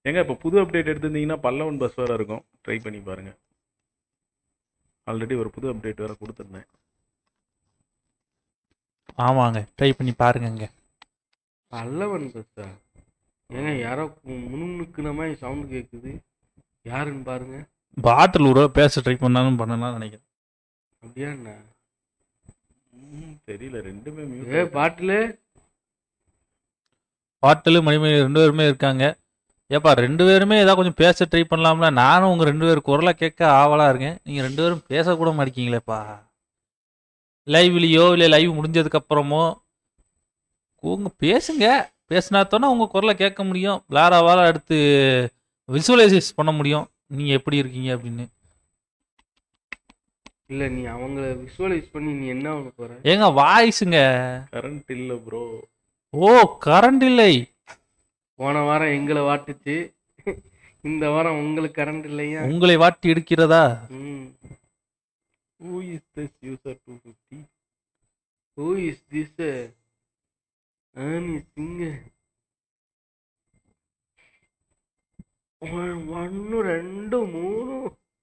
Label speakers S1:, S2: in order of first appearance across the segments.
S1: ஏங்க இப்போ புது அப்டேட் எடுத்திருந்தீங்கன்னா பல்லவன் பஸ் வேறு இருக்கும் ட்ரை பண்ணி பாருங்க ஆல்ரெடி ஒரு புது அப்டேட் வேறு கொடுத்துருந்தேன்
S2: ஆமாங்க ட்ரை பண்ணி பாருங்கங்க
S3: பல்லவன் பஸ்ஸா ஏங்க யாரோ முன்னுக்குன மாதிரி சவுண்ட் கேட்குது யாருன்னு பாருங்க
S2: பாட்டில் ஒரு பேச ட்ரை பண்ணாலும் பண்ணலாம் நினைக்கிறேன்
S3: அப்படியா என்ன
S1: ம், தெரியல ரெண்டுமே
S3: ஏ
S1: மியூட்
S3: பாட்டிலு
S2: பாட்டில் மணிமணி ரெண்டு பேருமே இருக்காங்க ஏப்பா ரெண்டு பேருமே ஏதாவது கொஞ்சம் பேச ட்ரை பண்ணலாம்ல நானும் உங்கள் ரெண்டு பேர் குரலை கேட்க ஆவலாக இருக்கேன் நீங்கள் ரெண்டு பேரும் பேசக்கூட மாட்டேங்கிங்களேப்பா லைவ்லேயோ இல்லை லைவ் முடிஞ்சதுக்கப்புறமோ உங்க பேசுங்க பேசினா தானே உங்கள் குரலை கேட்க முடியும் வேறாவால் அடுத்து விசுவலைசேஸ் பண்ண முடியும் நீங்கள் எப்படி இருக்கீங்க அப்படின்னு
S3: இல்ல நீ அவங்கள விஷுவலைஸ் பண்ணி நீ என்ன பண்ண போற
S2: ஏங்க வாய்ஸுங்க
S1: கரண்ட் இல்லை ப்ரோ
S2: ஓ கரண்ட் இல்லை
S3: போன வாரம் எங்களை வாட்டுச்சு இந்த வாரம் உங்களுக்கு கரண்ட் இல்லையா
S2: உங்களை வாட்டி எடுக்கிறதா
S3: hmm
S1: who is this user two fifty
S3: who is this Annie சிங்க ஒன்று ரெண்டு மூணு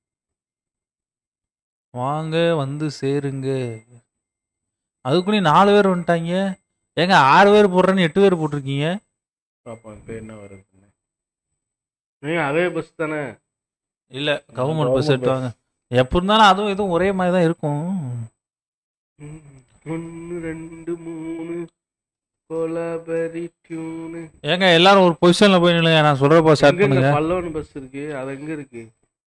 S2: வாங்க வந்து சேருங்க அதுக்குள்ளேயும் நாலு பேர் வந்துட்டாங்க ஏங்க ஆறு பேர் போடுறேன்னு எட்டு பேர் போட்டிருக்கீங்க
S1: பார்ப்போம் இப்போ என்ன வருதுன்னு
S3: ஏய், அதே பஸ் தானே
S2: இல்லை கவர்மெண்ட் பஸ்
S1: government
S2: எடுத்தாங்க எப்போ இருந்தாலும் அதுவும் இதுவும் ஒரே மாதிரி தான் இருக்கும்
S3: ஒன்று ரெண்டு மூணு கொலபரி டியூனு
S2: ஏங்க எல்லாரும் ஒரு பொசிஷனில் போய் நில்லுங்க நான் சொல்கிறப்ப ஸ்டார்ட்
S3: எங்க
S2: பண்ணுங்க
S3: பல்லவன் பஸ் இருக்கு அது எங்க இருக்கு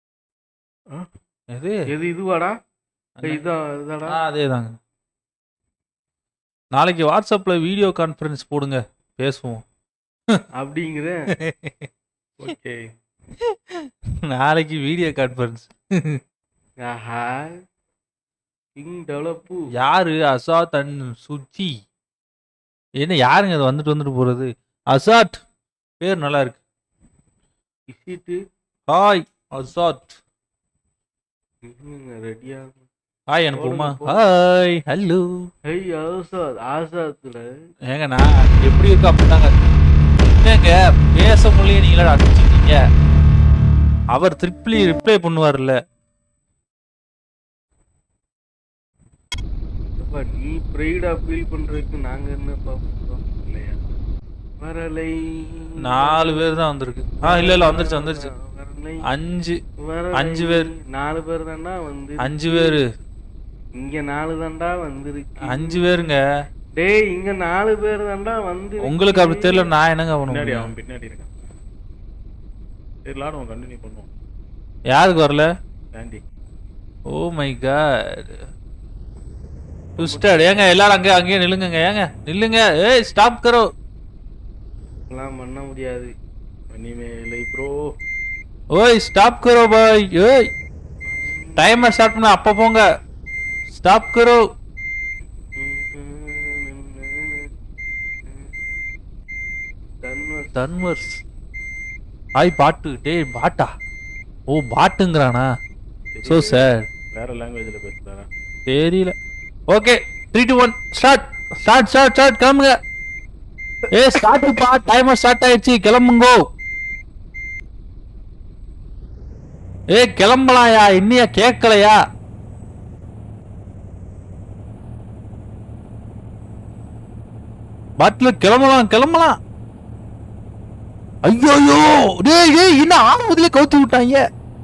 S2: எது
S3: எது இதுவாடா ஏய், இதான் இதாடா
S2: ஆ அதே தாங்க நாளைக்கு வாட்ஸ்அப்பில் வீடியோ கான்ஃபரன்ஸ் போடுங்க பேசுவோம்
S3: அப்படிங்கிற
S1: ஓகே
S2: நாளைக்கு வீடியோ கான்ஃபரன்ஸ்
S3: ஆஹா கிங் டெவலப்பு
S2: யாரு அசாத் அண்ட் சுச்சி என்ன யாருங்க அது வந்துட்டு வந்துட்டு போறது அசாட் பேர் நல்லா இருக்கு
S3: இசிட்டு
S2: ஹாய் அசாட்
S3: ரெடியா
S2: ஹாய் அனுப்புமா
S3: போடுங்க, போடுங்க.
S2: ஹாய் ஹலோ
S3: ஹெய் ஆசாத் ஆசாத்துல
S2: ஏங்க நான் எப்படி இருக்கு அப்படிதாங்க என்னங்க பேச முடியல நீங்களா அனுப்பிச்சிருக்கீங்க அவர் திருப்பி ரிப்ளை பண்ணுவார்ல
S3: அப்பா நீ ப்ரைடா ஃபீல் பண்றதுக்கு நாங்க என்னப்பா பண்றோம் இல்லையா வரலை
S2: நாலு பேர் தான் வந்திருக்கு ஆ இல்ல இல்ல வந்துருச்சு வந்துருச்சு
S3: வரலை
S2: அஞ்சு
S3: வரலை.
S2: அஞ்சு பேர்.
S3: நாலு பேர் தான்டா வந்து
S2: அஞ்சு பேரு
S3: இங்க நாலு தான்டா வந்திருக்கு
S2: அஞ்சு பேருங்க
S3: டேய் இங்க நாலு பேர் தான்டா வந்து
S2: உங்களுக்கு அப்படி தெரியல நான் என்னங்க பண்ண
S1: பின்னாடி
S2: முடியும்
S1: அவன் பின்னாடி இருக்கான் சரி லாடுவோம் கண்டினியூ பண்ணுவோம்
S2: யாருக்கு வரல
S1: Sandy
S2: oh my god twisted ஏங்க எல்லாரும் அங்கே அங்கேயே நில்லுங்க ஏங்க நில்லுங்க ஏய் ஸ்டாப் கரோ
S3: எல்லாம் பண்ண முடியாது
S1: இனிமே இல்லை ப்ரோ
S2: ஓய் ஸ்டாப் கரோ பாய் ஏய் டைமர் ஸ்டார்ட் பண்ண அப்ப போங்க ஸ்டாப் கரோ
S3: தன்வஸ்
S2: தன்வர்ஸ் ஹாய் பாட்டு டேய் பாட்டா ஓ பாட்டுங்கிறானா சோ சார்
S1: வேற லாங்குவேஜ்ல பேசுறாரா
S2: தெரியல okay three two one start start start start கிளம்புங்க ஏ ஸ்டார்ட் பா டைமர் ஸ்டார்ட் ஆயிடுச்சு கிளம்புங்கோ ஏ கிளம்பலாயா இன்னியா கேட்கலையா பாட்டில் கிளம்பலாம் கிளம்பலாம் ஐயோ டேய் டேய் இன்னும் ஆரம்பத்திலே கவுத்து விட்டாங்க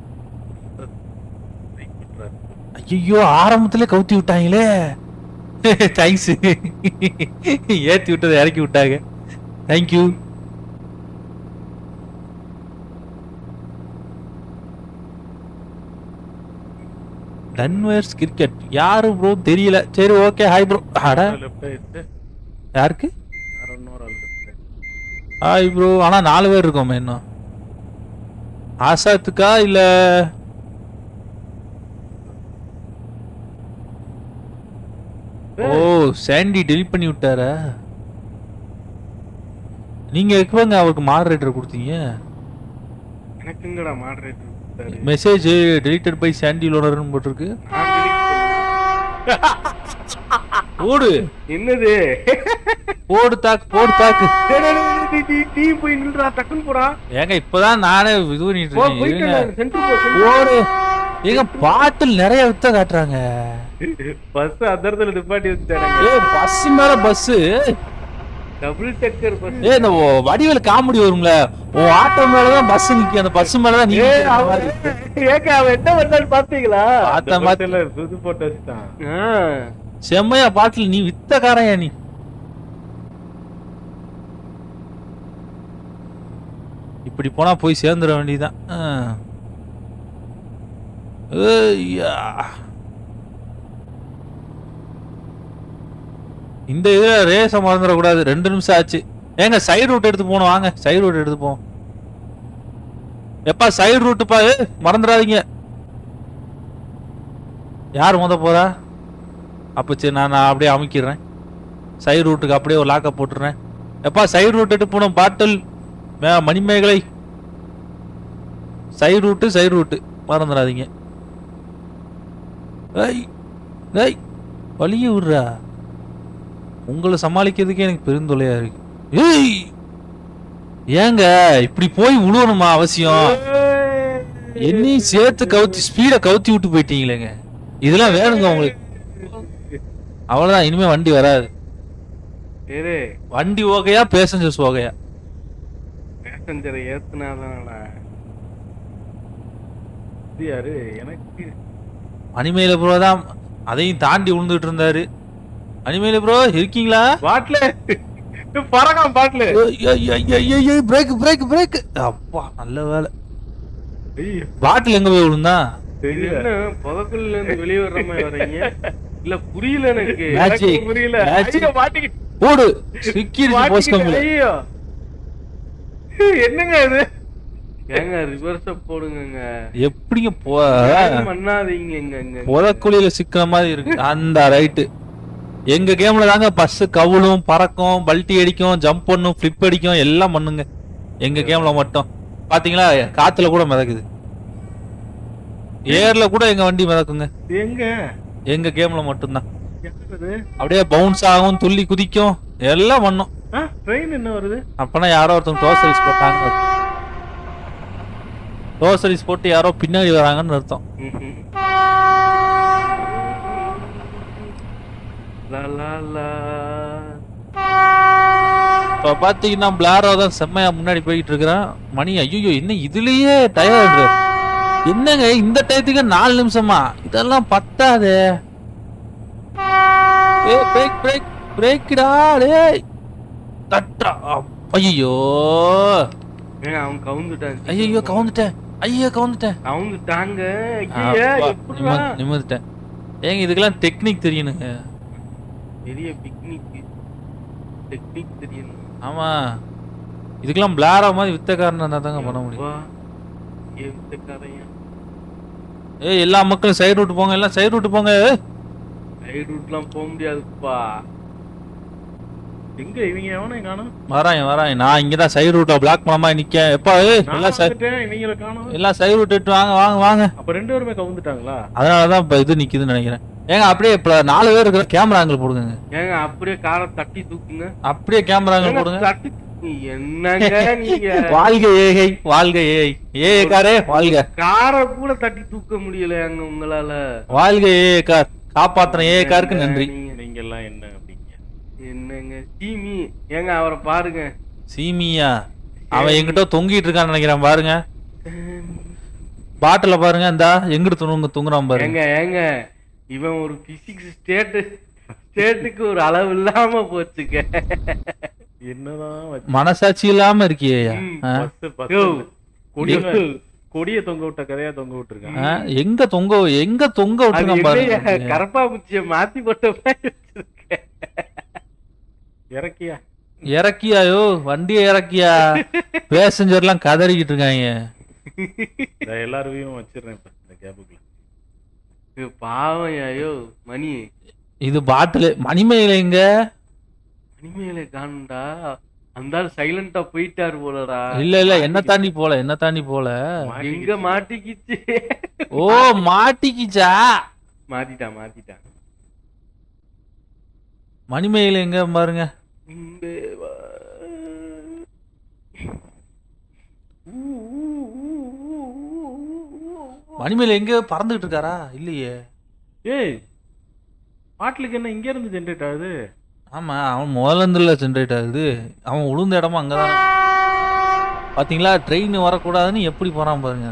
S1: லைக் பண்றாரு
S2: ஐயோ ஆரம்பத்திலே கவுத்தி விட்டாங்களே தேங்க்ஸ் ஏத்தி விட்டதை இறக்கி விட்டாங்க தேங்க்யூ டன்வர்ஸ் கிரிக்கெட் யாரு ப்ரோ தெரியல சரி ஓகே ஹாய் ப்ரோ அட
S1: லெஃப்ட் ஆயிடுச்சு
S2: யாருக்கு
S1: யாரோ இன்னொரு ஆள் லெஃப்ட்
S2: ஹாய் ப்ரோ ஆனா நாலு பேர் இருக்கோமே இன்னும் ஆசாத்துக்கா இல்ல ஓ சாண்டி டெலிட் பண்ணி விட்டாரா நீங்க எப்பங்க அவருக்கு மாடரேட்டர் கொடுத்தீங்க
S3: எனக்குங்கடா மாடரேட்டர் கொடுத்தாரு
S2: மெசேஜ் டெலிட்டட் பை சாண்டி லோனர்னு போட்டிருக்கு
S3: நான் delete பண்ணேன்.
S2: ஓடு
S3: என்னது
S2: போடு தாக்கு போடு தாக்கு
S3: டேய், டேய், டேய், டேய், டேய், டீ போய் நில்றா டக்குன்னு போடா
S2: ஏங்க இப்பதான் நானே இது பண்ணிட்டு
S3: போ
S2: இருக்கேன்
S3: போயிட்டு
S2: இருங்க.
S3: சென்டர் போ center.
S2: ஓடு ஏங்க பாட்டில் நிறைய வித்த காட்டுறாங்க
S3: பஸ் அந்த இடத்துல நிப்பாட்டி வச்சுட்டாங்க
S2: ஏ பஸ் மேல பஸ்
S3: டபுள் டக்கர் பஸ்
S2: ஏ இந்த ஓ- வடிவேல காமெடி வரும்ல உன் ஆட்டோ மேலதான் பஸ் நிக்க அந்த பஸ் மேலதான் நீ
S3: ஏய்,
S2: நிக்கிற
S3: அவன்
S2: மாதிரி.
S3: ஏங்க அவன் என்ன பண்ணான்னு பாத்தீங்களா
S2: பார்த்த மாதிரி
S1: புது போட்டு வச்சுட்டான்
S3: ஆ,
S2: செம்மையா பாட்டில் நீ வித்தக்காரயா நீ இப்படி போனா போய் சேர்ந்துட வேண்டியதுதான் ஆ. ஏய்யா. இந்த இதுல ரேஸ மறந்துடக்கூடாது ரெண்டு நிமிஷம் ஆச்சு ஏங்க சைடு ரூட் எடுத்து போகணும் வாங்க சைடு ரூட் எடுத்து போவோம் எப்பா சைடு ரூட்டுப்பா ஏய், மறந்துடாதீங்க யார் முத போறா அப்போ சரி நான் நான் அப்படியே அமைக்கிறேன் சைடு ரூட்டுக்கு அப்படியே ஒரு லாக்கப் போட்டுறேன் எப்பா சைடு ரூட் எடுத்து போனோம் பாட்டில் மே Manimegalai side route side route மறந்துடாதீங்க ஏய் ஏய் வழிய விடுறா உங்களை சமாளிக்கிறதுக்கே எனக்கு பெருந்தொலையா இருக்கு ஏய் ஏங்க இப்படி போய் விழுவணுமா அவசியம் என்னையும் சேர்த்து கவுத்தி ஸ்பீட கவுத்தி விட்டு போயிட்டீங்களேங்க இதெல்லாம் வேணுங்க உங்களுக்கு அவ்வளவுதான் இனிமே வண்டி வராது
S3: இரு
S2: வண்டி ஓகையா பேசஞ்சர்ஸ் ஓகையா
S3: பேசஞ்சரை ஏத்துனாதானடா
S1: இது யாரு எனக்கு
S2: அனிமேல ப்ரோ தான் அதையும் தாண்டி விழுந்துட்டு இருந்தாரு அனிமேல ப்ரோ இருக்கீங்களா
S3: பாட்டில பறக்கான் பாட்டில
S2: பிரேக் பிரேக் பிரேக் அப்பா நல்ல வேலை
S1: ஐயோ
S2: பாட்டில் எங்க போய் விழுந்தா
S1: தெரியல
S3: என்ன புதக்குள்ள இருந்து வெளியே வர்ற மாதிரி வர்றீங்க இல்ல புரியல எனக்கு
S2: Magic.
S3: எனக்கு புரியல
S2: Magic.
S3: ஐயோ, மாட்டிக்கிட்டு
S2: ஓடு சிக்கிருச்சு போஸ்ட்
S3: மாட்டிக்கிட்டு,
S2: கம்பில
S3: ஐயோ
S1: என்னங்க இது
S3: ஏங்க ரிவர்ஸ போடுங்க
S2: எப்படிங்க போ
S3: பண்ணாதீங்க
S2: புதக்குழியில சிக்கிற மாதிரி இருக்கு அந்த ரைட்டு எங்க கேம்ல தாங்க பஸ் கவுளும் பறக்கும் பல்ட்டி அடிக்கும் ஜம்ப் பண்ணும் ஃபிளிப் அடிக்கும் எல்லாம் பண்ணுங்க எங்க கேம்ல மட்டும் பாத்தீங்களா காத்துல கூட மிதக்குது ஏர்ல கூட எங்க வண்டி மிதக்குங்க
S1: எங்க
S2: எங்க கேம்ல மட்டும்தான்
S1: என்னது
S2: அப்படியே பவுன்ஸ் ஆகும் துள்ளி குதிக்கும் எல்லாம் பண்ணும்
S1: ஆ ட்ரெயின் என்ன வருது
S2: அப்பனா யாரோ ஒருத்தவங்க டோர் சர்வீஸ் போட்டாங்க டோர் சர்வீஸ் போட்டு யாரோ பின்னாடி வராங்கன்னு அர்த்தம்
S3: லா லா லா
S2: இப்ப பாத்தீங்கன்னா பிளாரோ தான் செம்மையா முன்னாடி போயிட்டு இருக்கிறான் மணி ஐயோ என்ன இதுலயே டயர்டு என்னங்க இந்த டயத்துக்கு நாலு நிமிஷமா இதெல்லாம் பத்தாதே ஏ பிரேக் பிரேக் பிரேக்டா டேய் தட்டா ஐயோ
S3: ஏங்க அவன் கவுந்துட்டான்
S2: ஐயோ கவுந்துட்டேன் ஐயோ கவுந்துட்டேன்
S3: கவுந்துட்டாங்க
S2: அப்பா,
S3: ஐயா
S2: நிம்ம-
S3: எப்படிடா
S2: நிமிர்ந்துட்டேன் ஏங்க இதுக்கெல்லாம் டெக்னிக் தெரியணுங்க
S3: பெரிய பிக்னிக் டெக்னிக் தெரியணும்
S2: ஆமா இதுக்கெல்லாம் பிளாரா மாதிரி வித்தக்காரன் இருந்தா தாங்க பண்ண முடியும்
S3: வா, ஏன் வித்தக்காரையா
S2: ஏய் எல்லா மக்களும் சைடு ரூட் போங்க எல்லாம் சைடு ரூட் போங்க ஏய்.
S3: சைடு ரூட்லாம் போக முடியாதுப்பா
S1: எங்க இவங்க எவனையும் காணும்
S2: வரான் வரான் நான் இங்க தான் சைடு ரூட்டை பிளாக் பண்ணாம நிக்க எப்பா ஏய்
S1: நான்
S2: எல்லாம் சை-
S1: வந்துட்டேன் இவங்கள காணும்
S2: எல்லாம் சைடு ரூட் எடுத்து வாங்க வாங்க வாங்க
S1: அப்ப ரெண்டு பேருமே கவுந்துட்டாங்களா
S2: அதனால தான் இப்ப இது நிக்குதுன்னு நினைக்கிறேன் ஏங்க அப்படியே இப்ப நாலு பேர் இருக்கிற கேமரா ஆங்கிள் போடுங்க
S3: ஏங்க அப்படியே காரை தட்டி தூக்குங்க
S2: அப்படியே கேமரா ஆங்கிள்
S3: ஏங்க,
S2: போடுங்க
S3: தட்டி என்னங்க நீங்க
S2: வாழ்க ஏகை வாழ்க ஏய் ஏ காரே வாழ்க
S3: காரை கூட தட்டி தூக்க முடியல அங்க உங்களால
S2: வாழ்க ஏ கார் காப்பாத்துன ஏ காருக்கு நன்றி
S3: நீங்க
S1: நீங்க எல்லாம் என்ன அப்படிங்க
S3: என்னங்க சீமி ஏங்க அவரை பாருங்க
S2: சீமியா அவன் எங்கிட்ட தொங்கிட்டு இருக்கான்னு நினைக்கிறேன் பாருங்க பாட்டில பாருங்க இந்தா எங்கிட்டு துணுங்க தூங்குறான் பாருங்க
S3: ஏங்க ஏங்க இவன் ஒரு பிசிக்ஸ் ஸ்டேட்டு ஸ்டேட்டுக்கு ஒரு அளவு இல்லாம போச்சுங்க
S1: என்னதான் வச்சு
S2: மனசாட்சி இல்லாம இருக்கியா
S3: ம்,
S1: பஸ் பஸ்
S3: யோ.
S1: கொடிய
S3: யோ.
S1: கொடிய தொங்க விட்ட கதையா தொங்க விட்டுருக்காங்க
S2: எங்க தொங்க எங்க தொங்க
S3: அது
S2: விட்டுருக்கான்
S3: என்னைய
S2: பாருங்க
S3: கரப்பா பூச்சிய மாத்தி போட்ட மாதிரி வச்சிருக்கேன்
S1: இறக்கியா
S2: இறக்கியாயோ வண்டியை இறக்கியா பேசஞ்சர்லாம் கதறிக்கிட்டு இருக்காங்க
S1: இதை எல்லாரையும் வச்சிடுறேன் இப்ப இந்த கேபுக்குள்ள
S3: இது பாவம் ஐயோ மணி
S2: இது பாட்டில் மணிமேல எங்க
S3: மணிமேல காணும்டா அந்த ஆள் சைலண்டா போயிட்டாரு போலடா
S2: இல்ல இல்ல என்ன தாண்டி போல என்ன தாண்டி போல
S3: எங்க மாட்டிக்கிச்சு
S2: ஓ மாட்டிக்கிச்சா
S3: மாத்திட்டான் மாத்திட்டான்
S2: மணிமேகலை எங்க பாருங்க
S3: இங்கே வா.
S2: மணிமேகலை எங்க பறந்துகிட்டு இருக்காரா இல்லையே
S1: ஏய் பாட்டிலுக்கு என்ன இங்க இருந்து ஜென்ரேட் ஆகுது
S2: ஆமா அவன் முதல்ல இருந்துல ஜென்ரேட் ஆகுது அவன் உளுந்த இடமா அங்கதான் பாத்தீங்களா ட்ரெயின் வரக்கூடாதுன்னு எப்படி போறான் பாருங்க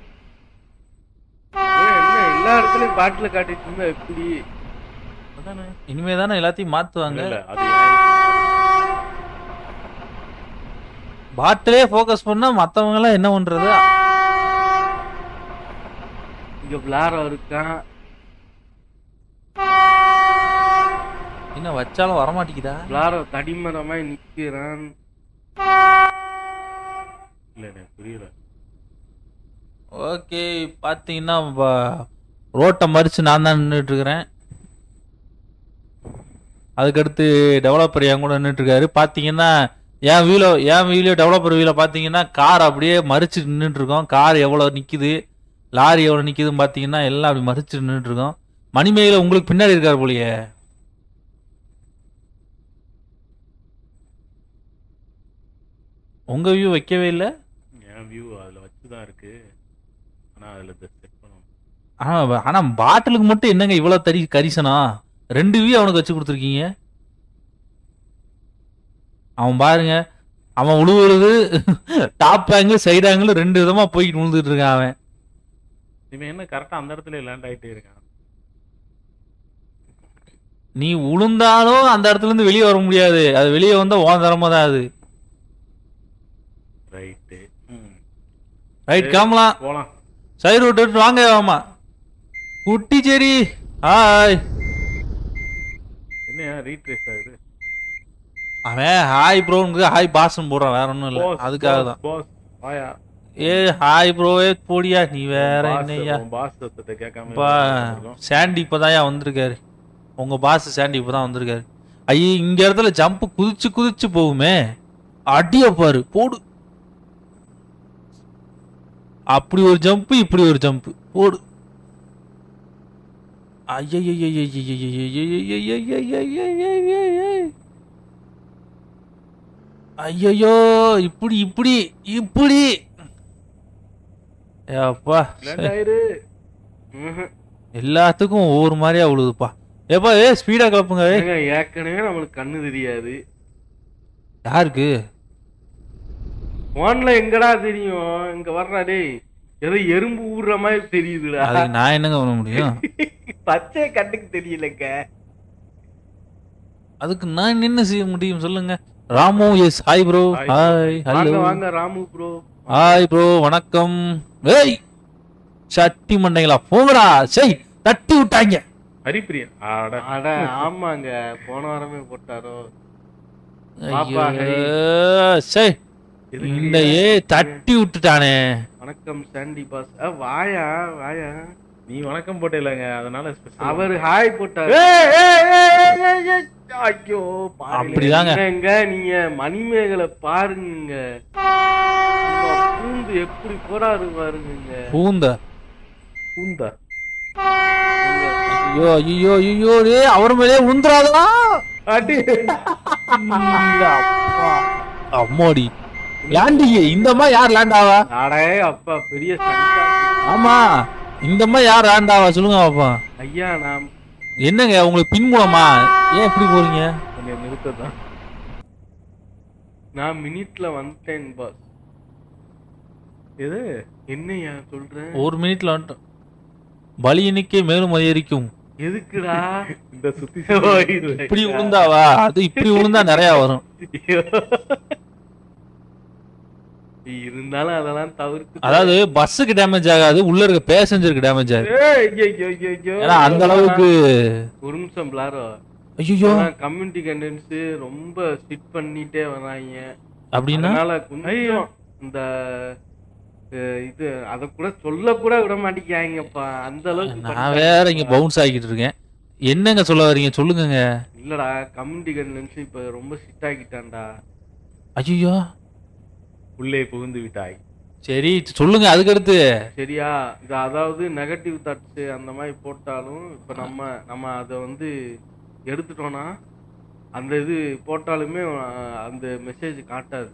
S3: ஏய், என்ன எல்லா இடத்துலயும் பாட்டில காட்டிட்டு இருந்தா எப்படி
S1: அதானே
S2: இனிமே தானே எல்லாத்தையும் மாத்துவாங்க
S1: இல்ல, இல்ல, அது ஏன்
S2: பாட்டிலே ஃபோக்கஸ் பண்ணா மத்தவங்க எல்லாம் என்ன பண்றது
S3: இங்க விளாரம் இருக்கான்
S2: என்ன வச்சாலும் வரமாட்டேங்குதா
S3: விளாரம் தடிமரமாய் நிக்கிறான்
S1: இல்ல எனக்கு புரியல
S2: ஓகே பாத்தீங்கன்னா ப- ரோட்டை மறிச்சு நான் தான் நின்றுட்டு இருக்கிறேன் அதுக்கடுத்து டெவலப்பர் என் கூட நின்றுட்டு இருக்காரு பாத்தீங்கன்னா என் வீலோ என் வீலோ டெவலப்பர் வீல பாத்தீங்கன்னா கார் அப்படியே மறிச்சு நின்றுட்டு இருக்கோம் கார் எவ்வளவு நிக்குது லாரி எவ்வளவு நிக்குதுன்னு பாத்தீங்கன்னா எல்லாம் அப்படி மறிச்சு நின்றுட்டு இருக்கோம் மணிமேகலை உங்களுக்கு பின்னாடி இருக்காரு போலயே உங்க வியூ வைக்கவே இல்லை
S1: என் வியூ அதுல வச்சுதான் இருக்கு ஆனா அதுல செட் பண்ணணும்
S2: ஆனா ஆனா பாட்டிலுக்கு மட்டும் என்னங்க இவ்வளவு தரி கரிசனம் ரெண்டு வியூ அவனுக்கு வச்சு கொடுத்துருக்கீங்க அவன் பாருங்க அவன் உழுவுறது டாப் ஆங்கிள் சைடு ஆங்கிள் ரெண்டு விதமா போய்கிட்டு விழுந்துட்டு இருக்கான் அவன்
S1: இவன் என்ன கரெக்டா அந்த இடத்துல லேண்ட் ஆயிட்டே இருக்கான்
S2: நீ உளுந்தாலும் அந்த இடத்துல இருந்து வெளியே வர முடியாது அது வெளியே வந்தா ஓன் தரமா தான் அது
S1: ரைட்டு
S2: ரைட் கிளம்பலாம்
S1: போலாம்
S2: சைடு விட்டு வாங்க ஆமா குட்டிச்சேரி ஹாய்
S1: என்ன ரீட்ரேஸ் ஆகுது
S2: அவன் ஹாய் ப்ரோனுக்கு ஹாய் பாஸ்ன்னு போடுறான் வேற ஒன்றும் இல்லை அதுக்காக தான்
S1: பாஸ் வாயா
S2: ஏ ஹாய் ப்ரோவே போடியா நீ வேற என்னய்யா
S1: பாஸ் சத்தத்தை கேட்காம
S2: இப்ப சாண்டி இப்பதான் வந்திருக்காரு உங்க பாஸ் சாண்டி இப்பதான் வந்திருக்காரு ஐயே இங்க இடத்துல ஜம்ப் குதிச்சு குதிச்சு போகுமே அடிய பாரு போடு அப்படி ஒரு ஜம்ப் இப்படி ஒரு ஜம்ப் போடு ஐயோ இப்படி இப்படி இப்படி அப்பா
S3: லேண்ட் ஆயிரு ம்ஹும்.
S2: எல்லாத்துக்கும் ஒவ்வொரு மாதிரியா உழுதுப்பா ஏப்பா ஏ ஸ்பீடா கிளப்புங்க ஏய்.
S3: ஏங்க, ஏற்கனவே நம்மளுக்கு கண்ணு தெரியாது
S2: யாருக்கு
S3: போன்ல எங்கடா தெரியும் இங்க வர்றா டேய் ஏதோ எறும்பு ஊடுற மாதிரி தெரியுதுடா
S2: அதுக்கு நான் என்னங்க பண்ண முடியும்
S3: பச்சை கண்ணுக்கு தெரியலங்க
S2: அதுக்கு நான் என்ன செய்ய முடியும் சொல்லுங்க Ramu yes hi bro
S1: Hi,
S2: hi
S3: வாங்க
S2: ஹலோ
S3: வாங்க ராமு ப்ரோ
S2: ஹாய் ப்ரோ வணக்கம் ஏய் சட்டி மண்டைங்களா போங்கடா சை தட்டி விட்டாங்க
S1: ஹரிப்பிரியன் ஆட
S3: அட ஆமாங்க போன வாரமே போட்டாரோ
S2: ஐயோ
S3: பாப்பா, ஹரி.
S2: சை
S1: எதுக்கு
S2: இந்த ஏ தட்டி விட்டுட்டானே
S3: வணக்கம் சாண்டி பாஸ் அ, வாயா வாயா
S1: நீ வணக்கம் போட்டேலங்க அதனால ஸ்பெஷல்
S3: அவர் ஹாய் போட்டாரு ஐயோ பாருங்க.
S2: அப்படிதாங்க.
S3: என்னங்க நீங்க மணிமேகலை பாருங்க சும்மா பூந்து எப்படி போறாரு பாருங்க
S2: பூந்த
S1: பூந்தா
S2: ஐயோ ஐயோ ஐயோ டே அவர் மேலே உந்துறாதா
S3: அடி
S2: அம்மாடி லேண்டிங்க இந்த மாதிரி யார் லேண்ட் ஆவா
S3: அடே அப்பா பெரிய சங்கா
S2: ஆமா இந்த மாதிரி யார் லேண்ட் ஆவா சொல்லுங்க பாப்பா
S3: ஐயா நான்
S2: என்னங்க உங்களுக்கு பின்புலமா ஏன் இப்படி போறீங்க
S1: கொஞ்சம் நிறுத்ததான்
S3: நான் மினிட்ல வந்துட்டேன் பாஸ்
S1: எது
S3: என்னய்யா சொல்றேன்
S2: ஒரு மினிட்ல வந்துட்டோம் பலி எண்ணிக்கை மேலும் அதிகரிக்கும்
S3: எதுக்குடா
S1: இந்த சுத்தி
S3: ஓ,
S1: சுத்தி
S3: இது.
S2: இப்படி விழுந்தாவா அது இப்படி விழுந்தா நிறைய வரும்
S3: இருந்தாலும் அதெல்லாம் தவிர்த்து
S2: அதாவது பஸ்ஸுக்கு டேமேஜ் ஆகாது உள்ள இருக்க பேசஞ்சருக்கு டேமேஜ் ஆகுது
S3: ஏய், ஐயோ, ஐயோ, ஐயோ, ஐயோ.
S2: ஏன்னா அந்த அளவுக்கு
S3: ஒரு நிமிஷம் பிளாரோ
S2: ஐயோ
S3: கம்யூனிட்டி கண்டென்ட்ஸ் ரொம்ப ஸ்டிட் பண்ணிட்டே வராங்க
S2: அப்படின்னா
S3: அதனால கொஞ்சம் இந்த அஹ், இது அத கூட சொல்ல கூட விட மாட்டேங்கிறாங்கப்பா அந்த அளவுக்கு
S2: நான்
S3: பண்ணிட்டாங்க.
S2: வேற இங்க பவுன்ஸ் ஆகிட்டு இருக்கேன் என்னங்க சொல்ல வரீங்க சொல்லுங்கங்க
S3: இல்லடா கம்யூனிட்டி கண்டென்ட்ஸ் இப்ப ரொம்ப ஸ்ட்ரிக்ட் ஆக்கிட்டான்டா
S2: ஐயோ
S1: உள்ளே புகுந்து விட்டாய்
S2: சரி சொல்லுங்க அதுக்கடுத்து
S3: சரியா இது அதாவது நெகட்டிவ் தாட்ஸ் அந்த மாதிரி போட்டாலும் இப்ப நம்ம நம்ம அத வந்து எடுத்துட்டோம்னா அந்த இது போட்டாலுமே அஹ், அந்த மெசேஜ் காட்டாது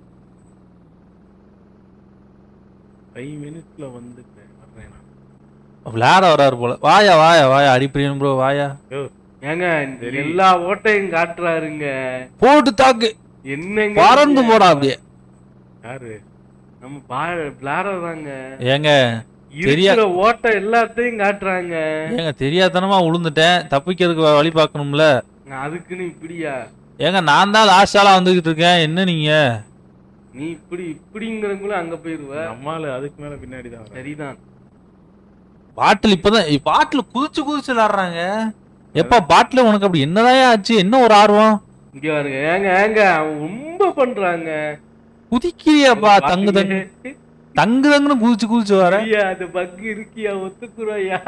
S1: ஃபைவ் மினிட்ஸ்ல வந்துட்டேன் வர்றேன் நான்
S2: விளையாட வராரு போல வாயா வாயா வாயா அடிப்பிரியன் ப்ரோ வாயா
S1: யோ
S3: ஏங்க
S1: சரி.
S3: எல்லா ஓட்டையும் காட்டுறாருங்க
S2: போட்டு தாக்கு
S3: என்னங்க
S2: பறந்து
S3: நீங்க?
S2: போடா அப்படியே
S1: யாரு
S3: நம்ம பா விளையாடுறது தாங்க
S2: ஏங்க தெரியா-
S3: இருக்கிற ஓட்டை எல்லாத்தையும் காட்டுறாங்க
S2: ஏங்க தெரியாதனமா விழுந்துட்டேன் தப்பிக்கிறதுக்கு வ- வழி பார்க்கணும்ல
S3: அதுக்குன்னு இப்படியா
S2: ஏங்க நான் தான் லாஸ்டாலா வந்துகிட்டு இருக்கேன் என்ன நீங்க
S3: நீ இப்படி இப்படிங்கிறக்குள்ள அங்க போயிருவ
S1: நம்மால அதுக்கு மேல பின்னாடி தான் வரேன்
S3: சரிதான்
S2: பாட்டில் இப்பதான் பாட்டில் குதிச்சு குதிச்சு விளாடுறாங்க எப்பா பாட்டில் உனக்கு அப்படி என்னதான் ஆச்சு என்ன ஒரு ஆர்வம்
S3: இங்க பாருங்க ஏங்க ஏங்க அவன் ரொம்ப பண்றாங்க
S2: குதிக்கிறியாப்பா தங்கு தங்கு தங்கு தங்குன்னு குதிச்சு குதிச்சு வர
S3: ஐயா அந்த பக்கு இருக்கியா ஒத்துக்குறாயா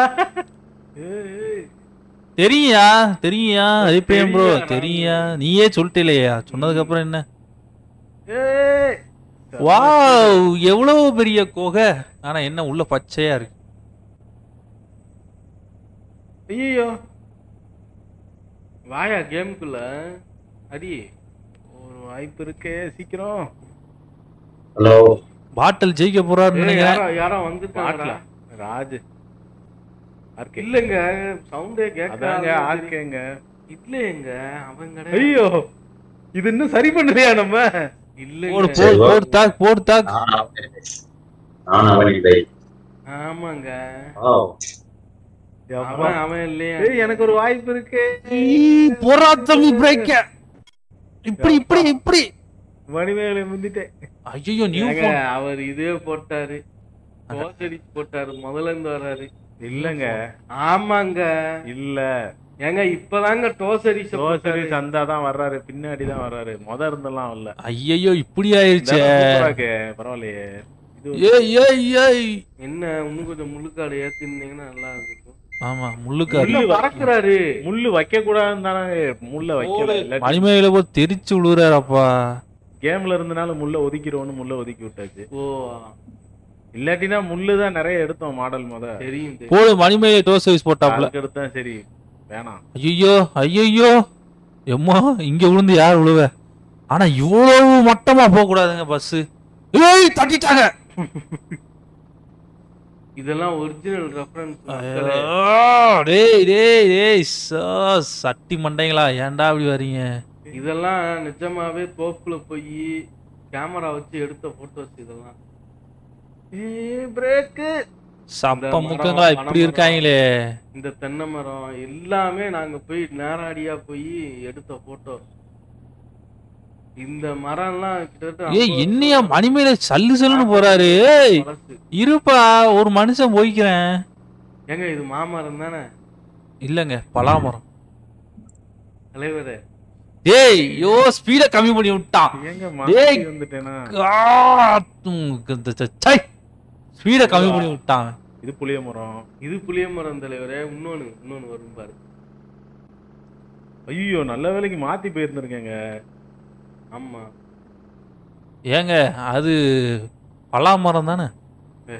S2: தெரியா தெரியா அதிப்பிரியம் ப்ரோ
S3: தெரியா,
S2: தெரியா நீயே சொல்லிட்டேலையா சொன்னதுக்கு அப்புறம் என்ன
S3: ஏய்
S2: வாவ் எவ்வளவு பெரிய குகை ஆனா என்ன உள்ள பச்சையா இருக்கு
S3: ஐயோ வாயா கேமுக்குள்ள அடி
S1: ஒரு வாய்ப்பு இருக்கே சீக்கிரம்
S4: ஹலோ
S2: பாட்டில் ஜெயிக்க போறாருன்னு
S3: ஏய்,
S2: நினைக்கிறேன்
S3: யாரோ யாரோ வந்துட்டாங்களா
S1: பாக்கலாம் ராஜ் ஆர்கே
S3: இல்லங்க சவுண்டே
S1: அதாங்க
S3: கேட்காங்க
S1: ஆர்கேங்க
S3: இல்லையங்க அவன் கடை
S1: ஐயோ இது இன்னும் சரி பண்ணலையா நம்ம
S2: போடு
S3: இல்லங்க
S2: போடு
S4: சரி, வா.
S2: போடு தாக் போடு தாக்
S4: நான் அவன் நான் அவன் இல்லை
S3: ஆமாங்க
S4: ஓ
S1: யப்பா.
S3: அவன் அவன் இல்லையா
S1: ஏய், எனக்கு ஒரு வாய்ப்பு இருக்கு
S2: போறா தம்பி பிரேக்க இப்படி இப்படி இப்படி
S1: மணிமேகலை முந்திட்டேன்
S2: ஐயோ நியூ
S3: ஏங்க,
S2: போன்
S3: அவர் இதே போட்டாரு தோசடிச்சு போட்டாரு முதல்ல இருந்து வர்றாரு
S1: இல்லங்க
S3: ஆமாங்க
S1: இல்ல
S3: ஏங்க இப்பதாங்க டோஸ் அடிச்சு
S1: சோசரி சந்தா தான் வர்றாரு பின்னாடி தான் வர்றாரு முத இருந்தெல்லாம் இல்ல
S2: ஐயோ இப்படி ஆயிருச்சே
S1: பரவாயில்லையே இது
S2: ஏய் ஏய் ஏய்
S3: என்ன இன்னும் கொஞ்சம் முழுக்காடு ஏத்திருந்தீங்கன்னா நல்லா இருக்கும்
S2: ஆமா முள்ளுக்காரு
S3: உள்ள பறக்குறாரு
S1: முள்ளு வைக்க கூடாதுன்னு தானே முள்ள வைக்கல இல்லாட்டி
S2: மணிமேகலை போய் தெரிச்சு விழுறாரப்பா
S1: கேம்ல இருந்தனால முள்ள ஒதுக்கிடுவோம்னு முள்ள ஒதுக்கி விட்டாச்சு
S3: ஓ
S1: இல்லாட்டினா முள்ளு தான் நிறைய எடுத்தோம் மாடல் முத
S3: தெரியும் தெரியும்.
S2: போடு மணிமேகலை டோஸ் வைஸ் போட்டாப்ல
S1: அதுக்கு எடுத்தா சரி வேணாம்
S2: ஐயோ ஐயோ எம்மா இங்க விழுந்து யார் விழுவ ஆனா இவ்வளவு மட்டமா போக கூடாதுங்க பஸ் ஏய் தட்டிட்டாங்க
S3: இதெல்லாம் ஒரிஜினல் ரெஃபரன்ஸ்
S2: ஐயோ, டேய் டேய் டேய் சோ, சட்டி மண்டைங்களா ஏன்டா அப்படி வர்றீங்க
S3: இதெல்லாம் நிஜமாவே தோப்புல போய் கேமரா வச்சு எடுத்த போட்டோஸ் இதெல்லாம் பிரேக்கு
S2: சப்ப
S3: மரம்,
S2: முக்கங்களா இப்படி
S3: பனைமரம்.
S2: இருக்காங்களே
S3: இந்த தென்னை மரம் எல்லாமே நாங்க போய் நேராடியா போய் எடுத்த போட்டோ இந்த மரம்லாம் கிட்டத்தட்ட
S2: ஏய்
S3: 50
S2: என்னையா
S3: வருஷம்
S2: மணிமேல சல்லு சல்லுன்னு போறாரு ஏய்
S3: பழசு.
S2: இருப்பா ஒரு மனுஷன் போய்க்கிறேன்
S3: ஏங்க இது மாமரம் தானே
S2: இல்லங்க பலாமரம்
S3: தலைவரே
S2: டேய் யோ ஸ்பீட கம்மி பண்ணி விட்டான்
S1: எங்க
S2: டேய்.
S1: மாத்தி வந்துட்டேனா
S2: ஸ்பீட கம்மி பண்ணி விட்டான்
S1: இது புளிய மரம்
S3: இது புளிய மரம் தலைவரே இன்னொன்னு இன்னொன்னு வரும் பாரு
S1: ஐயோ நல்ல வேலைக்கு மாத்தி போயிருந்திருக்கேங்க
S3: ஆமா
S2: ஏங்க அது பலாமரம் தானே
S3: ஏ.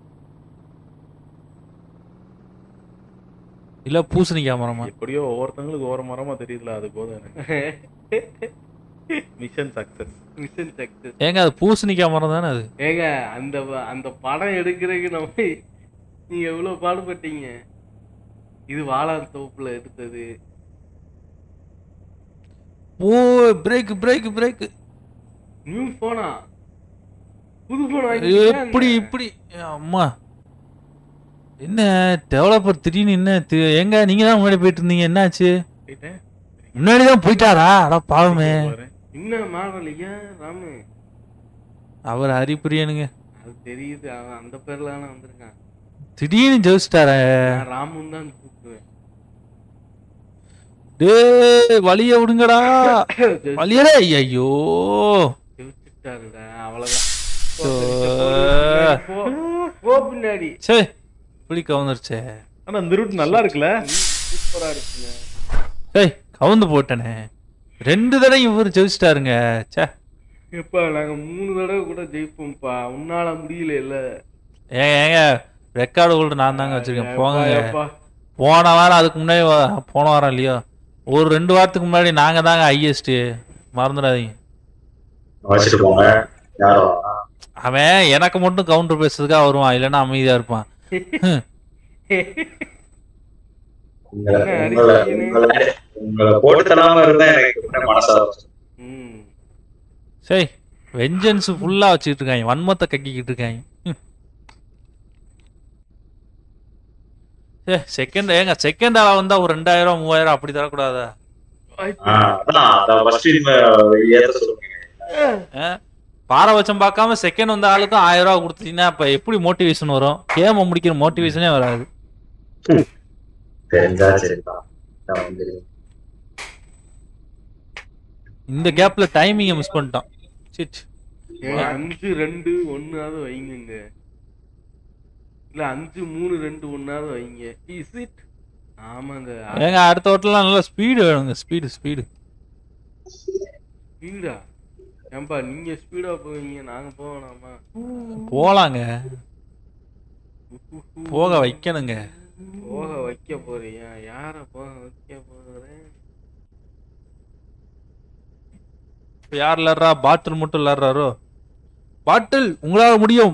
S2: இல்ல பூசணிக்காய் மரமா
S1: எப்படியோ ஒவ்வொருத்தங்களுக்கு ஒவ்வொரு மரமா தெரியுதுல அது போதும் எனக்கு மிஷன் சக்சஸ்
S3: மிஷன் சக்சஸ்
S2: ஏங்க அது பூசணிக்காய் மரம் தானே அது
S3: ஏங்க அந்த வ- அந்த படம் எடுக்கிறதுக்கு நம்ம நீங்க எவ்வளவு பாடுபட்டீங்க இது வாழான் தோப்புல எடுத்தது
S2: oh break break break
S3: new போனா புது போன்
S2: எப்படி இப்படி ஏ, அம்மா என்ன டெவலப்பர் திடீர்னு என்ன தி- எங்க நீங்க தான் முன்னாடி போயிட்டு இருந்தீங்க என்னாச்சு
S1: போயிட்டேன்
S2: முன்னாடி தான் போயிட்டாரா அட பாவமே
S1: பாரு.
S3: என்ன மாடல் ஏன் ராமு
S2: அவர் ஹரிப்பிரியனுங்க
S3: அது தெரியுது அவன் அந்த பேர்ல தானே வந்திருக்கான்
S2: திடீர்னு ஜெயிச்சிட்டாரே
S3: நான் ராமுன்னு தான் கூப்பிடுவேன்
S2: டேய் வழிய விடுங்கடா வழியடே ஐயோ
S3: ஜெயிச்சுட்டாருடா அவ்வளவுதான்
S2: சோ.
S3: போ, போ பின்னாடி
S2: சே இப்படி கவுந்துருச்சே
S1: ஆனா இந்த ரூட் நல்லா இருக்குல்ல
S3: சூப்பரா இருக்குங்க
S2: ஏய் கவுந்து போட்டனே ரெண்டு தடவை இவர் ஜெயிச்சிட்டாருங்க சே
S3: எப்பா நாங்க மூணு தடவை கூட ஜெயிப்போம்ப்பா உன்னால முடியல இல்ல
S2: ஏங்க ஏங்க ரெக்கார்டு ஹோல்டர் நான் தாங்க வச்சிருக்கேன் போங்க போன வாரம் அதுக்கு முன்னாடி வா- போன வாரம் இல்லையோ ஒரு ரெண்டு வாரத்துக்கு முன்னாடி நாங்க தாங்க ஹையஸ்ட் மறந்துடாதீங்க
S4: வச்சுட்டு போங்க யாரும்
S2: அவன் எனக்கு மட்டும் கவுண்டர் பேசுறதுக்காக வருவான் இல்லைன்னா அமைதியா இருப்பான்
S4: உங்களை
S3: என்ன
S4: உங்களை
S3: அடிக்கிறீங்க?
S4: உங்களை உங்களை போட்டு தள்ளாம இருந்தா எனக்கு உடனே மனசா
S3: ம்
S2: சரி வெஞ்சன்ஸ் ஃபுல்லா வச்சுக்கிட்டு இருக்காங்க வன்மத்தை கக்கிக்கிட்டு இருக்காங்க ம். ஏ செகண்ட் ஏங்க செகண்ட் ஆளா வந்தா ஒரு ரெண்டாயிரம் மூவாயிரம் அப்படி தரக்கூடாதா
S4: ஆஹ் அதான் அதான் ஃபர்ஸ்ட் ஏத்த சொல்லுங்க
S2: ஆ? பாரபட்சம் பார்க்காம செகண்ட் வந்த ஆளுக்கும் ஆயிரம் ரூபா கொடுத்தீங்கன்னா அப்ப எப்படி மோட்டிவேஷன் வரும் கேம முடிக்கிற மோட்டிவேஷனே வராது
S4: தெரிஞ்சா சரிதான் நான் வந்து
S2: இந்த கேப்ல டைமிங்கை மிஸ் பண்ணிட்டோம் சிட்
S3: ஏங்க, அஞ்சு ரெண்டு ஒன்னாவது வைங்கங்க இல்ல அஞ்சு மூணு ரெண்டு ஒன்னாவது வைங்க இஸ் இட் ஆமாங்க
S2: ஏங்க அடுத்த ஓட்டலாம் நல்லா ஸ்பீடு வேணுங்க ஸ்பீடு ஸ்பீடு
S3: ஸ்பீடா ஏன்பா நீங்க ஸ்பீடா போவீங்க நாங்க போவேனாமா
S2: போலாங்க போக வைக்கணுங்க
S3: போக வைக்க போறீங்க யார போக வைக்க போறேன்
S2: இப்ப யார் விளாடுறா பாட்டில் மட்டும் விளாடுறாரோ பாட்டில் உங்களால முடியும்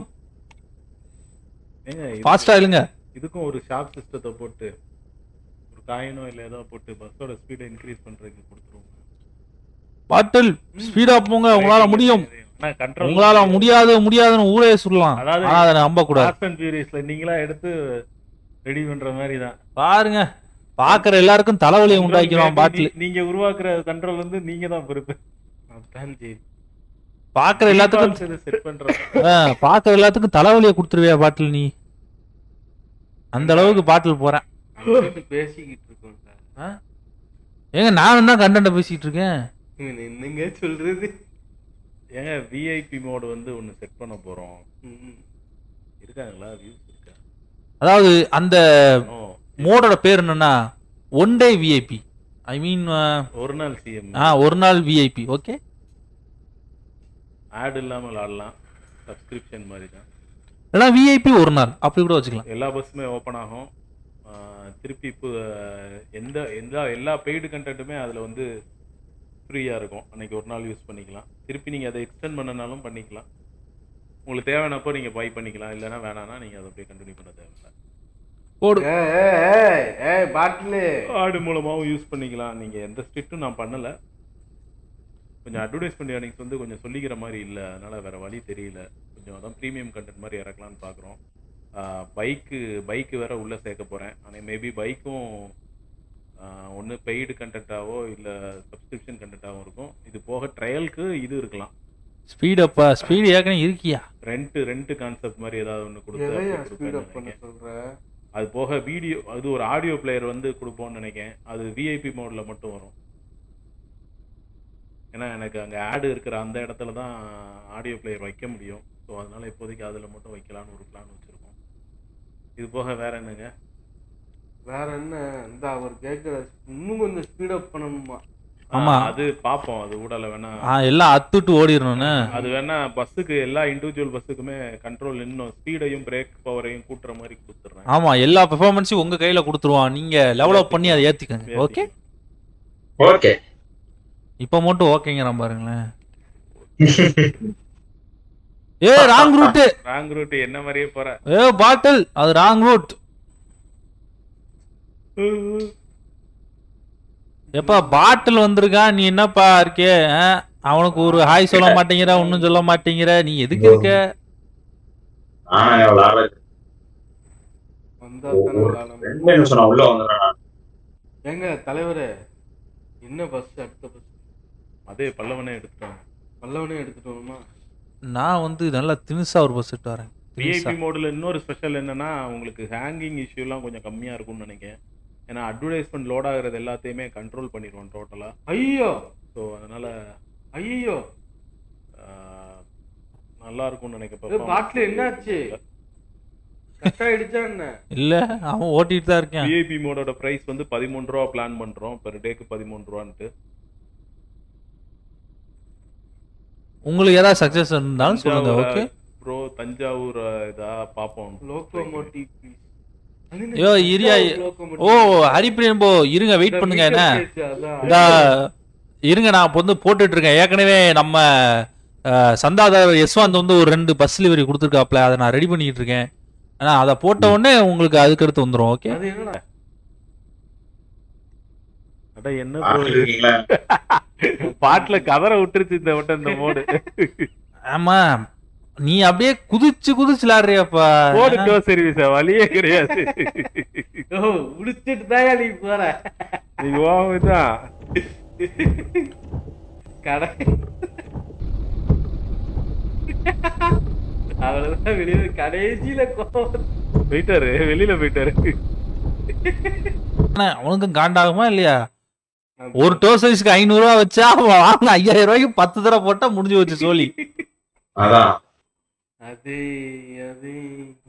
S1: ஏங்க இது-
S2: ஃபாஸ்டா இல்லைங்க
S1: இதுக்கும் ஒரு ஷார்ப் சிஸ்டத்தை போட்டு ஒரு காயினோ இல்ல ஏதோ போட்டு பஸ்ஸோட ஸ்பீடை இன்க்ரீஸ் பண்றதுக்கு கொடுத்துருவோம்
S2: பாட்டில் ஸ்பீடா போங்க உங்களால முடியும்
S1: ஆனா கண்ட்ரோல்
S2: உங்களால முடியாது முடியாதுன்னு ஊரே சொல்லலாம்
S1: அதாவது-
S2: ஆனா அதை நம்ப கூடாது
S1: ஃபாஸ்ட் அண்ட் ஃபியூரியஸ்ல நீங்களா எடுத்து ரெடி பண்ற மாதிரி தான்
S2: பாருங்க பாக்குற எல்லாருக்கும் தலைவலியை உண்டாக்கிறோம் பாட்டில்
S1: நீங்க உருவாக்குற கண்ட்ரோல் வந்து நீங்க தான் பொறுப்பு
S3: அதான் சரி
S2: பாக்குற எல்லாத்துக்கும்
S1: செட் பண்றோம்
S2: ஆ, பாக்குற எல்லாத்துக்கும் தலைவலியை கொடுத்துருவியா பாட்டில் நீ அந்த அளவுக்கு பாட்டில் போறேன்
S3: அங்கிட்டு பேசிக்கிட்டு இருக்கோம் சார்
S2: ஏங்க நானும் தான் கண்டென்ட் பேசிட்டு இருக்கேன்
S3: இவன் என்னங்க சொல்றது
S1: ஏங்க விஐபி மோடு வந்து ஒன்னு செட் பண்ண போறோம்
S3: ம்.
S1: இருக்காங்களா வியூஸ் இருக்கா
S2: அதாவது அந்த
S1: ஓ,
S2: மோடோட பேர் என்னன்னா ஒன் டே விஐபி ஐ மீன்
S1: ஒரு நாள் சிஎம்
S2: ஆ ஒரு நாள் விஐபி ஓகே
S1: ஆட் இல்லாம விளாடலாம் சப்ஸ்கிரிப்ஷன் மாதிரி தான்
S2: இல்லைனா விஐபி ஒரு நாள் அப்படி கூட வச்சுக்கலாம்
S1: எல்லா பஸ்ஸுமே ஓப்பன் ஆகும் ஆ, திருப்பி இப்போ எந்த எந்த எல்லா பெய்டு கண்டென்ட்டுமே அதில் வந்து ஃப்ரீயாக இருக்கும் அன்னைக்கு ஒரு நாள் யூஸ் பண்ணிக்கலாம் திருப்பி நீங்கள் அதை எக்ஸ்டெண்ட் பண்ணனாலும் பண்ணிக்கலாம் உங்களுக்கு தேவையானப்போ நீங்கள் பை பண்ணிக்கலாம் இல்லைன்னா வேணாம்னா நீங்கள் அதை அப்படியே கண்டினியூ பண்ண தேவையில்லை
S2: போடு
S3: ஏய், ஏய், ஏய், ஏய் பாட்டிலு
S1: ஆடு மூலமாகவும் யூஸ் பண்ணிக்கலாம் நீங்கள் எந்த ஸ்ட்ரிக்ட்டும் நான் பண்ணலை கொஞ்சம் அட்வர்டைஸ்மெண்ட் ஏர்னிங்ஸ் வந்து கொஞ்சம் சொல்லிக்கிற மாதிரி இல்லை அதனால் வேறு வழி தெரியல கொஞ்சம் அதான் ப்ரீமியம் கண்டென்ட் மாதிரி இறக்கலாம்னு பார்க்குறோம் பைக்கு பைக்கு வேற உள்ளே சேர்க்க போகிறேன் ஆனால் மேபி பைக்கும் ஒன்று பெய்டு கண்டென்ட்டாவோ இல்லை சப்ஸ்கிரிப்ஷன் கண்டென்ட்டாகவும் இருக்கும் இது போக ட்ரையலுக்கு இது இருக்கலாம்
S2: ஸ்பீட் அப்பா ஸ்பீடு ஏற்கனவே இருக்கியா
S1: ரெண்ட் ரெண்ட் கான்செப்ட் மாதிரி ஏதாவது ஒன்று கொடுத்து
S3: எதையா
S1: அப்படி
S3: ஸ்பீட்
S1: கொடுப்பேன்னு
S3: அப் பண்ண
S1: நினைக்கிறேன்.
S3: சொல்ற
S1: அது போக வீடியோ அது ஒரு ஆடியோ பிளேயர் வந்து கொடுப்போம்னு நினைக்கிறேன் அது விஐபி மோடில் மட்டும் வரும் ஏன்னா எனக்கு அங்கே ஆடு இருக்கிற அந்த இடத்துல தான் ஆடியோ பிளேயர் வைக்க முடியும் ஸோ அதனால இப்போதைக்கு அதில் மட்டும் வைக்கலாம்னு ஒரு பிளான் வச்சுருக்கோம் இது போக வேற என்னங்க
S3: வேற என்ன இந்த அவர் கேக்குற இன்னும் கொஞ்சம் ஸ்பீட் அப் பண்ணணுமா
S2: ஆமா.
S1: ஆ, அது பார்ப்போம் அது ஊடால வேணா
S2: ஆ எல்லாம் அத்துட்டு ஓடிடணும்னு
S1: அது வேணா பஸ்ஸுக்கு எல்லா இண்டிவிஜுவல் பஸ்ஸுக்குமே கண்ட்ரோல் இன்னும் ஸ்பீடையும் பிரேக் பவரையும் கூட்டுற மாதிரி கொடுத்துட்றேன்
S2: ஆமா எல்லா பெர்ஃபார்மன்ஸையும் உங்க கையில கொடுத்துருவான் நீங்க லெவலப் பண்ணி அதை ஏத்திக்கங்க ஓகே
S4: ஓகே
S2: இப்ப மட்டும் ஓகேங்கிறான் பாருங்களேன் ஏ ராங் ரூட்
S1: ராங் ரூட் என்ன மாதிரியே போற
S2: ஏ பாட்டில் அது ராங் ரூட் எப்பா பாட்டில் வந்திருக்கான் நீ என்னப்பா இருக்கே ஆ? அவனுக்கு ஒரு ஹாய் சொல்ல மாட்டேங்கிற ஒன்னும் சொல்ல மாட்டேங்கிற நீ எதுக்கு இருக்க
S4: நானும் எவ்வளவு ஆளு
S3: வந்தா தானே காலம்
S4: ரெண்டு நிமிஷம் நான் உள்ள வந்துடுறேன்
S3: ஏங்க தலைவரே என்ன பஸ் அடுத்த பஸ்
S1: அதே பல்லவனே எடுத்துட்டாங்க
S3: பல்லவனே எடுத்துட்டு வரணுமா
S2: நான் வந்து நல்லா தினுசா ஒரு பஸ் எடுத்து வரேன் தினுசா.
S1: விஐபி மோடில் இன்னொரு ஸ்பெஷல் என்னன்னா உங்களுக்கு ஹேங்கிங் இஷ்யூலாம் கொஞ்சம் கம்மியாக இருக்கும்னு நினைக்கிறேன் ஏன்னா அட்வர்டைஸ்மெண்ட் லோட் ஆகுறது எல்லாத்தையுமே கண்ட்ரோல் பண்ணிடுவோம் டோட்டலாக
S3: ஐயோ
S1: ஸோ அதனால
S3: ஐயோ
S1: ஆஹ், நல்லா இருக்கும்னு
S3: இது
S1: நினைக்கிறேன்
S3: பாட்டில் என்னாச்சு கட் ஆயிடுச்சா என்ன
S2: இல்ல அவன் ஓட்டிட்டு தான் இருக்கேன்
S1: விஐபி மோடோட ப்ரைஸ் வந்து பதிமூணு ரூபா பிளான் பண்றோம் பெர் டேக்கு பதிமூணு ரூபான்ட்டு
S2: உங்களுக்கு ஏதாவது சக்சஸ் இருந்தாலும் சொல்லுங்க ஓகே
S1: ப்ரோ தஞ்சாவூர் இதா பார்ப்போம்
S3: லோக்கோமோட்டிவ்
S2: ஐயோ, இரியா. ஓ ஹரிப்பிரியன் போ இருங்க வெயிட் பண்ணுங்க என்ன இந்த இருங்க நான் இப்போ வந்து போட்டுட்டு இருக்கேன் ஏற்கனவே நம்ம அஹ், சந்தாதாரர் யஸ்வாந்த் வந்து ஒரு ரெண்டு பஸ் டெலிவரி கொடுத்துருக்காப்ல அதை நான் ரெடி பண்ணிட்டு இருக்கேன் ஆனா அதை போட்ட உடனே உங்களுக்கு அதுக்கு அடுத்து வந்துடும் ஓகே
S3: அது என்னடா
S1: அட என்ன bro இது?
S4: இருக்கீங்களா
S1: பாட்டுல கதற விட்டுருச்சு இந்த வட்டம் இந்த மோடு
S2: ஆமா நீ அப்படியே குதிச்சு குதிச்சு விளாடுறியாப்பா
S1: போடு டோ சர்வீஸ் வழியே கிடையாது
S3: ஓ முடிச்சிட்டு தான் நீ போற
S1: நீ ஓதான்
S3: கடை அவ்வளவுதான் வெளியே கடைசியில கோவம்
S1: போயிட்டாரு வெளியில போயிட்டாரு
S2: ஆனா, அவனுக்கும் காண்டாகுமா இல்லையா ஒரு டோ சைஸ்க்கு ஐநூறு ரூபா வச்சா அவன் வாங்க ஐயாயிரம் ரூபாய்க்கு பத்து தடவை போட்டா முடிஞ்சு வச்சு சோழி
S4: அதான்
S3: அது அது